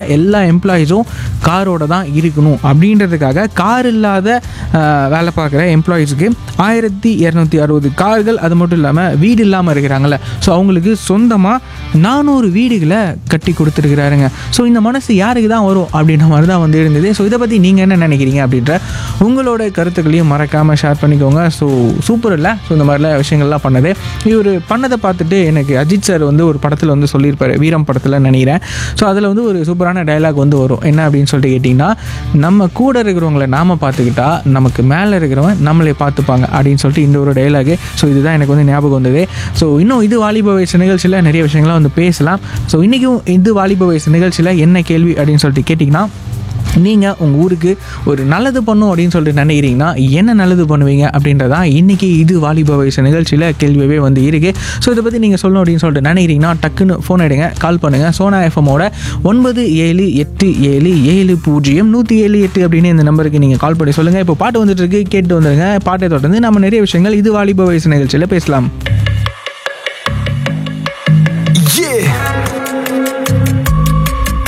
எல்லா எம்ப்ளாயீஸும் காரோட தான் இருக்கணும் அப்படின்றதுக்காக கார் இல்லாத ஆஹ், வேலை பார்க்குற எம்ப்ளாயீஸுக்கு ஆயிரத்தி இரநூத்தி அறுபது கார்கள் அது மட்டும் இல்லாமல் வீடு இல்லாமல் இருக்கிறாங்கல்ல ஸோ அவங்களுக்கு சொந்தமாக நானூறு வீடுகளை கட்டி கொடுத்துருக்குறாருங்க ஸோ இந்த மனசு யாருக்கு தான் வரும் அப்படின்ற மாதிரி தான் வந்து இருந்தது ஸோ இதை பற்றி நீங்கள் என்ன நினைக்கிறீங்க அப்படின்ற உங்களோட கருத்துக்களையும் மறக்காமல் ஷேர் பண்ணிக்கோங்க ஸோ சூப்பர் இல்லை ஸோ இந்த மாதிரிலாம் விஷயங்கள்லாம் பண்ணது இவர் பண்ணதை பார்த்துட்டு எனக்கு அஜித் சார் வந்து ஒரு படத்தில் வந்து சொல்லியிருப்பாரு வீரம் படத்தில் நினைக்கிறேன் ஸோ அதில் வந்து ஒரு சூப்பரான டயலாக் வந்து வரும் என்ன அப்படின்னு சொல்லிட்டு கேட்டிங்கன்னா நம்ம கூட இருக்கிறவங்கள நாம பார்த்துக்கிட்டா நமக்கு மேலே இருக்கிறவன் நம்மளை பார்த்துப்பாங்க அப்படின்னு சொல்லிட்டு இந்த ஒரு டயலாகு ஸோ இதுதான் எனக்கு வந்து ஞாபகம் வந்தது ஸோ இன்னும் இது வாலிப வயசு நிகழ்ச்சியில் நிறைய விஷயங்கள்லாம் வந்து பேசலாம் ஸோ இன்றைக்கும் இது வாலிப வயசு நிகழ்ச்சியில் என்ன கேள்வி அப்படின்னு சொல்லிட்டு கேட்டிங்கன்னா நீங்கள் உங்கள் ஊருக்கு ஒரு நல்லது பண்ணும் அப்படின்னு சொல்லிட்டு நினைக்கிறீங்கன்னா என்ன நல்லது பண்ணுவீங்க அப்படின்றதான் இன்றைக்கி இது வாலிப வயசு நிகழ்ச்சியில் கேள்வியவே வந்து இருக்குது ஸோ இதை பற்றி நீங்கள் சொல்லணும் அப்படின்னு சொல்லிட்டு நினைக்கிறீங்கன்னா டக்குன்னு ஃபோன் எடுங்க கால் பண்ணுங்கள் சோனா எஃப்எம்மோட ஒன்பது ஏழு எட்டு ஏழு ஏழு பூஜ்ஜியம் நூற்றி ஏழு எட்டு அப்படின்னு இந்த நம்பருக்கு நீங்கள் கால் பண்ணி சொல்லுங்கள் இப்போ பாட்டு வந்துட்டு இருக்கு கேட்டு வந்துருங்க பாட்டை தொடர்ந்து நம்ம நிறைய விஷயங்கள் இது வாலிப வயசு நிகழ்ச்சியில் பேசலாம்